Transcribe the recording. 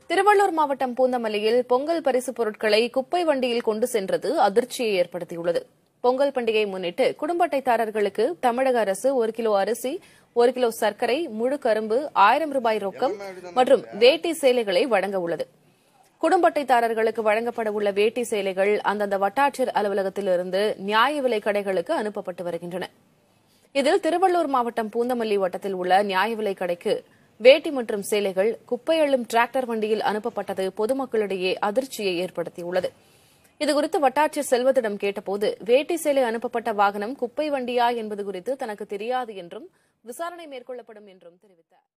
திருவள்ளூர் மாவட்டம் பூந்தமல்லியில் பொங்கல் பரிசு பொருட்களை குப்பை வண்டியில் கொண்டு சென்றது அதிர்ச்சியை ஏற்படுத்தியுள்ளது பொங்கல் பண்டிகையை முன்னிட்டு குடும்ப அட்டைதாரர்களுக்கு தமிழக அரசு ஒரு கிலோ அரிசி ஒரு கிலோ சர்க்கரை முழு கரும்பு ஆயிரம் ரூபாய் ரொக்கம் மற்றும் வேட்டி சேலைகளை வழங்க உள்ளது குடும்ப அட்டைதாரர்களுக்கு வழங்கப்பட உள்ள வேட்டி சேலைகள் அந்தந்த வட்டாட்சியர் அலுவலகத்திலிருந்து நியாய விலைக் கடைகளுக்கு அனுப்பப்பட்டு வருகின்றன இதில் திருவள்ளூர் மாவட்டம் பூந்தமல்லி வட்டத்தில் உள்ள நியாய விலைக் கடைக்கு வேட்டி மற்றும் சேலைகள் குப்பை அள்ளும் டிராக்டர் வண்டியில் அனுப்பப்பட்டது பொதுமக்களிடையே அதிர்ச்சியை ஏற்படுத்தியுள்ளது இதுகுறித்து வட்டாட்சியர் செல்வத்திடம் கேட்டபோது வேட்டி சேலை அனுப்பப்பட்ட வாகனம் குப்பை வண்டியா என்பது குறித்து தனக்கு தெரியாது என்றும் விசாரணை மேற்கொள்ளப்படும் என்றும் தெரிவித்தார்